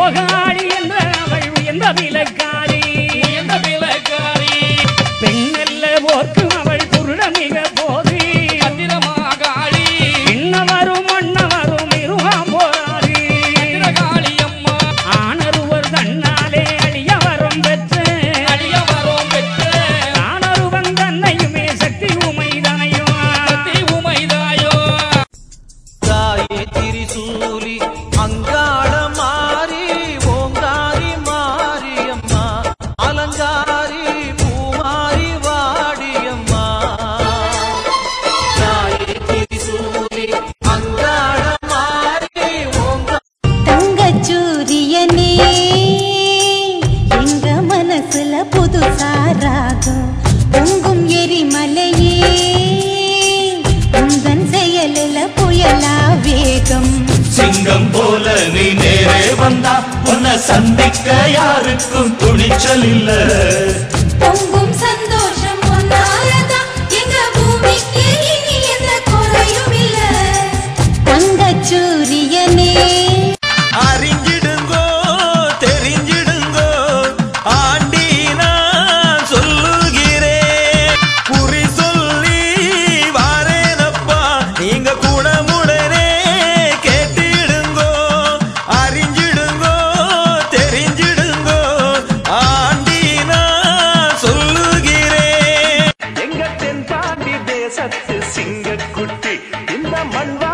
யோகாடி என்ற அவள் உயர்ந்த விலக்காரி எந்த விலக்காரி பெண்ணல்ல போர்க்கு அவள் குருட மிக போது கத்திரமாகாளி இன்னவரும் மன்னவரும் இருவாம் போராடி கத்திரகாளி அம்மா ஆனருவர் தன்னாலே அழியவரும் பெற்று அடிய வரோம் பெற்ற ஆனருவன் தன்னையுமே சக்தி உமைதனையும் சக்தி உமைதாயோ தாயே திரிசூலி அங்காள மாறி ஓங்காரி மாரியம்மா அலங்காரி பூமாரி வாடியம்மா தாயே திரிசூலி அங்காள மாறி ஓங்காரி தங்கச்சூரியனே எங்க மனசுல புதுசா ராகம் பொங்கும் எரிமலையே உந்தன் செயலில் புயலா வேகம் சிங்கம் போல நீ நேரே வந்தா உன்னை சந்திக்க யாருக்கும் துணிச்சல் இல்ல பொங்கும் சந்தோஷம் ஒன்னாலதான் எங்க பூமிக்கு இனி எந்த குறையும் இல்ல தங்கச்சூரியனே அறிஞ்சிடுங்கோ தெரிஞ்சிடுங்கோ ஆண்டி நான் சொல்லுகிறேன் குறி சொல்லி வாரேனப்பா நீங்க குணமுடனே கேட்டிடுங்கோ அறிஞ்சிடுங்கோ தெரிஞ்சிடுங்கோ ஆண்டி நான் சொல்லுகிறேன் எங்க தென்பாண்டி தேசத்து சிங்கக்குட்டி இந்த மண்